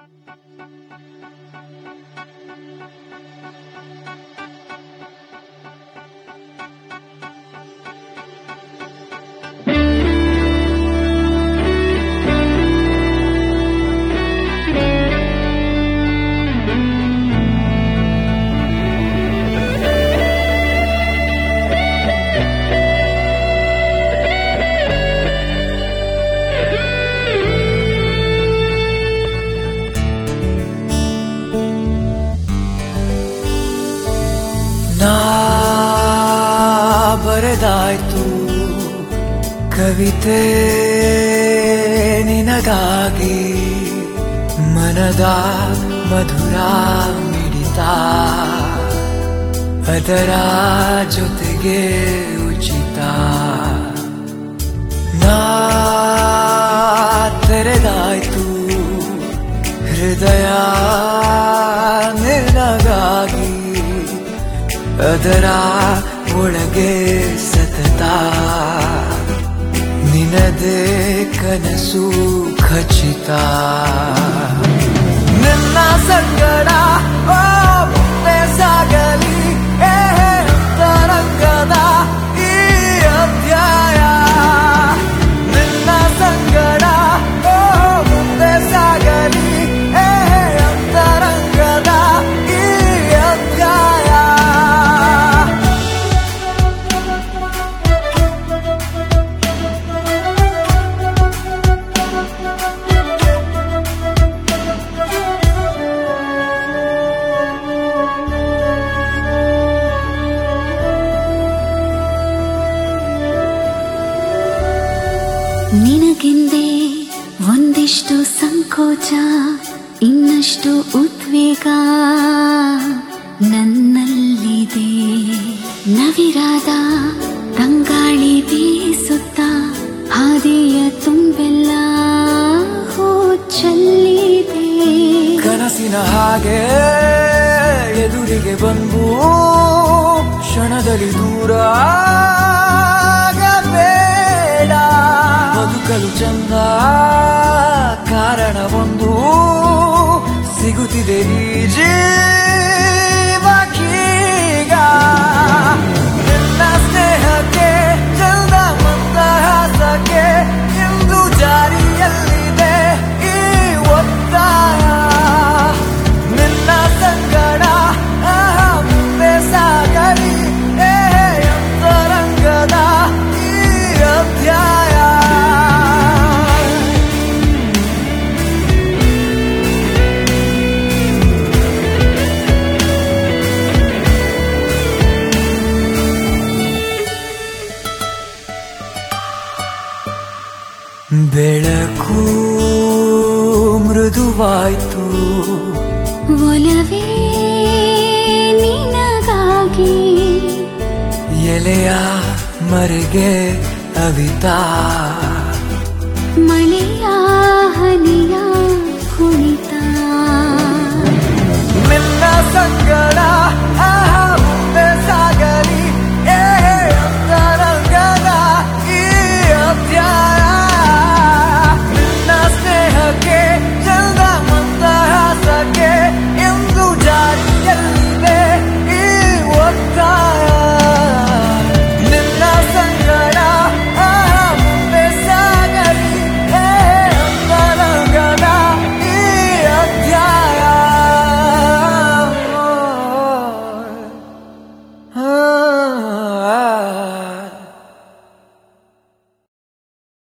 ನಾ ಬರೆದಾಯ್ತು ಕವಿತೆ ನಿನಗಾಗಿ ಮನದ ಮಧುರ ಮಿಡಿತ ಅದರ ಜೊತೆಗೆ ಉಚಿತ ನಾ ತೆರೆದಾಯ್ತು ಹೃದಯ ನಿನಗಾಗಿ ಅದರ ಒಳಗೆ ಸತತ ನಿನದೇ ಕನಸು ಖಚಿತ ನನ್ನ ಸಂಗಡ ಓ ಮುಂದೆ ಸಾಗಲಿ ಏ ತರಂಗದ ಈ ಅಧ್ಯಾಯ ನಿನ್ನ ಸಂಗಡ ಓ ಮುಂದೆ ಸಾಗಲಿ ಏ ಅಂತರಂಗದ ಈ ಅಧ್ಯಾಯ ನಿನಗೆಂದೇ ಒಂದಿಷ್ಟು ಸಂಕೋಚ ಇನ್ನಷ್ಟು ಉದ್ವೇಗ ನನ್ನಲ್ಲಿದೆ ನವಿರಾದ ತಂಗಾಳಿ ಬೀಸುತ್ತ ಹಾದಿಯ ತುಂಬೆಲ್ಲ ಹೂ ಚೆಲ್ಲಿದೆ ಕನಸಿನ ಹಾಗೆ ಎದುರಿಗೆ ಬಂದು ಕ್ಷಣದಲ್ಲಿ ದೂರ ಬೇಡ ಬದುಕಲು ಚಂದ ಕಾರಣವೊಂದು ಸಿಗುತ್ತಿದೆ ಈ ಜೀವಕ್ಕೀಗ ನಿನ್ನ ಸ್ನೇಹಕ್ಕೆ ಚಂದ ಮಂದಹಾಸಕ್ಕೆ ಎಂದು ಜಾರಿಯಲ್ಲಿದೆ ಈ ಒತ್ತಾಯ ನಿನ್ನ ಸಂಗಡ ಆಹಾ, ಮುಂದೆ ಸಾಗಲಿ ಏ ಅಂತರಂಗದ ಈ ಅಧ್ಯಾಯ ಬೆಳಕು ಮೃದುವಾಯ್ತು ಒಲವೇ ನಿನಗಾಗಿ ಎಲೆಯ ಮರೆಗೆ ಅವಿತಾ ಮಳೆಯ ಹನಿಯ